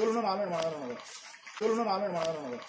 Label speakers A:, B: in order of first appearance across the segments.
A: ఉన్న రాలేదు మాట్లాడదు స్కూల్ ఉన్న రాలేదు మాట్లాడదు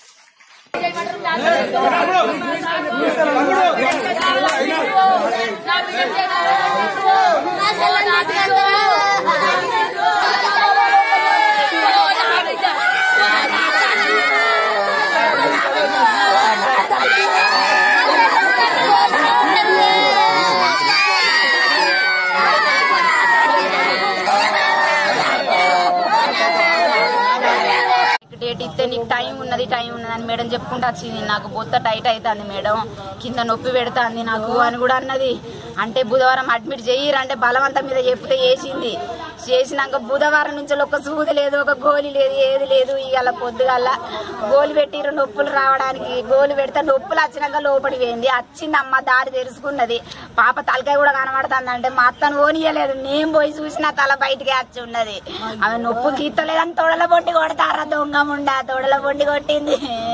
B: డేట్ ఇస్తే నీకు టైం ఉన్నది టైం ఉన్నది అని మేడం చెప్పుకుంటూ వచ్చింది నాకు బొత్త టైట్ అవుతుంది మేడం కింద నొప్పి పెడుతుంది నాకు అని కూడా అన్నది అంటే బుధవారం అడ్మిట్ చెయ్యరంటే బలవంతం మీద చెప్తే చేసింది చేసినాక బుధవారం నుంచి ఒక సూది లేదు ఒక గోలి లేదు ఏది లేదు ఇవాళ పొద్దుగల్లా గోలి పెట్టిరు నొప్పులు రావడానికి గోలి పెడితే నొప్పులు వచ్చినాక లోపడి పోయింది వచ్చింది అమ్మ దారి తెరుచుకున్నది పాప తలకాయ కూడా కనబడుతుంది అంటే మా అత్తను ఓనియలేదు నేను పోయి చూసిన తల బయటికి వచ్చి ఉన్నది ఆమె నొప్పులు తీస్తలేదని తొడల బొండి కొడతారా దొంగ ముండా తొడల బొండి కొట్టింది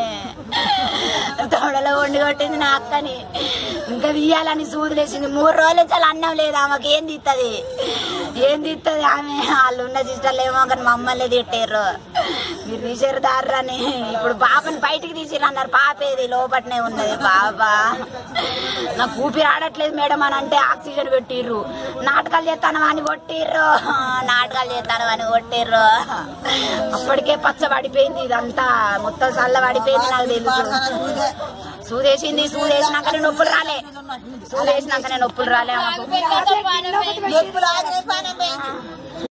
B: తొడల బొండి కొట్టింది నా అక్కని ఇంకా తీయాలని సూదులేసింది మూడు రోజులు చాలా అన్నం లేదు ఆమెకి ఏం తీస్తుంది ఏం తీస్తుంది ఆమె వాళ్ళు ఉన్న సిస్టర్లు ఏమో కానీ మమ్మల్ని తిట్టారు మీరు తీసారు దారని ఇప్పుడు పాపని బయటికి తీసిర్రు అన్నారు పాప ఏది లోపట్నే ఉన్నది పాప నాకు ఊపిరి ఆడట్లేదు మేడం అని అంటే ఆక్సిజన్ పెట్టిర్రు నాటకాలు చేస్తాను అని కొట్టిర్రు నాటకాలు చేస్తాను అని కొట్టిర్రు అప్పటికే పచ్చ పడిపోయింది ఇదంతా మొత్తం చల్ల పడిపోయింది నాకు తెలుసు సూదేసింది సూదేసినాకనే నొప్పులు రాలే సూదేసినాకనే నొప్పులు రాలే ఆమెకు.